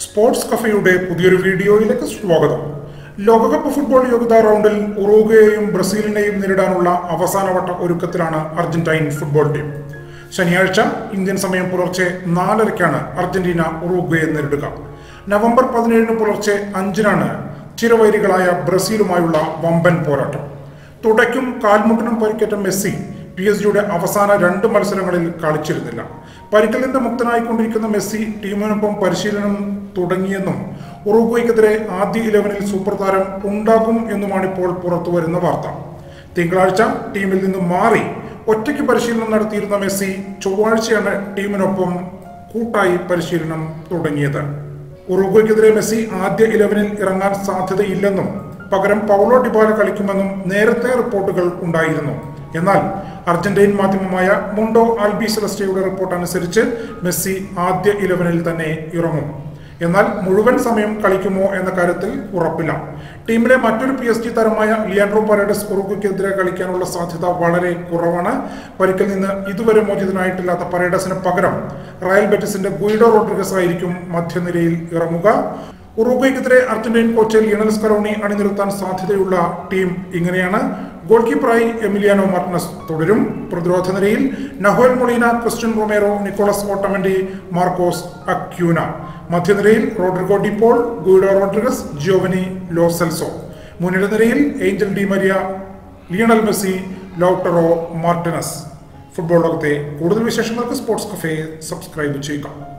sports കഫയുടെ പുതിയൊരു വീഡിയോയിലേക്ക് സ്വാഗതം ലോകകപ്പ് ഫുട്ബോൾ യോഗ്യതാ റൗണ്ടിൽ ഉറുഗ്വേയെയും ബ്രസീലിനെയും നേരിടാനുള്ള അവസാനവട്ട ഒരുക്കത്തിലാണ് അർജന്റൈൻ ഫുട്ബോൾ ടീം ശനിയാഴ്ച ഇന്ത്യൻ സമയം പുലർച്ചെ നാലരയ്ക്കാണ് അർജന്റീന ഉറുഗ്വേയെ നേരിടുക നവംബർ പതിനേഴിന് പുലർച്ചെ അഞ്ചിനാണ് ചിരവൈരികളായ ബ്രസീലുമായുള്ള വമ്പൻ പോരാട്ടം തുടയ്ക്കും കാൽമുട്ടിനും പരിക്കേറ്റ മെസ്സി പി എസ് ജിയുടെ അവസാന രണ്ട് മത്സരങ്ങളിൽ കളിച്ചിരുന്നില്ല പരിക്കിൽ നിന്ന് മുക്തനായിക്കൊണ്ടിരിക്കുന്ന മെസ്സി ടീമിനൊപ്പം പരിശീലനം തുടങ്ങിയെന്നും ഉറുഗ്വയ്ക്കെതിരെ ആദ്യ ഇലവനിൽ സൂപ്പർ താരം ഉണ്ടാകും എന്നുമാണ് ഇപ്പോൾ പുറത്തുവരുന്ന വാർത്ത തിങ്കളാഴ്ച ടീമിൽ നിന്ന് മാറി ഒറ്റയ്ക്ക് പരിശീലനം നടത്തിയിരുന്ന മെസ്സി ചൊവ്വാഴ്ചയാണ് ടീമിനൊപ്പം കൂട്ടായി പരിശീലനം തുടങ്ങിയത് ഉറുഗ്വയ്ക്കെതിരെ മെസ്സി ആദ്യ ഇലവനിൽ ഇറങ്ങാൻ സാധ്യതയില്ലെന്നും പകരം പൗളോ ഡിബാല കളിക്കുമെന്നും നേരത്തെ റിപ്പോർട്ടുകൾ ഉണ്ടായിരുന്നു എന്നാൽ അർജന്റീൻ മാധ്യമമായ മുണ്ടോ ആൽബി സെലസ്റ്റയുടെ റിപ്പോർട്ട് അനുസരിച്ച് മെസ്സി ആദ്യ ഇലവനിൽ തന്നെ ഇറങ്ങും എന്നാൽ മുഴുവൻ സമയം കളിക്കുമോ എന്ന കാര്യത്തിൽ ഉറപ്പില്ല ടീമിലെ മറ്റൊരു പി എസ് ജി താരമായ ലിയാൻഡ്രോ പരേഡസ് ഉറുഗ്വയ്ക്കെതിരെ കളിക്കാനുള്ള സാധ്യത വളരെ കുറവാണ് പരിക്കിൽ നിന്ന് ഇതുവരെ മോചിതനായിട്ടില്ലാത്ത പരേഡസിന് പകരം റയൽ ബെറ്റിസിന്റെ ഗുയിഡോ റോഡ്രിഗസ് ആയിരിക്കും മധ്യനിരയിൽ ഇറങ്ങുക ഉറുഗ്വയ്ക്കെതിരെ അർജന്റീൻ കോച്ച് ലിയണൽ സ്കലോണി അണിനിരത്താൻ സാധ്യതയുള്ള ടീം ഇങ്ങനെയാണ് ഗോൾ കീപ്പറായി എമിലിയാനോ മാർട്ടിനസ് തുടരും പ്രതിരോധ നിരയിൽ Nahuel Molina Cristian Romero Nicolas Otamendi Marcos Acuna മധ്യനിരയിൽ Rodrigo De Paul Guido Rodriguez Giovani Lo Celso മുന്നിര നിരയിൽ Angel Di Maria Lionel Messi Lautaro Martinez football ലോകത്തെ കൂടുതൽ വിശേഷങ്ങൾക്ക് സ്പോർട്സ് കഫേ സബ്സ്ക്രൈബ് ചെയ്യുക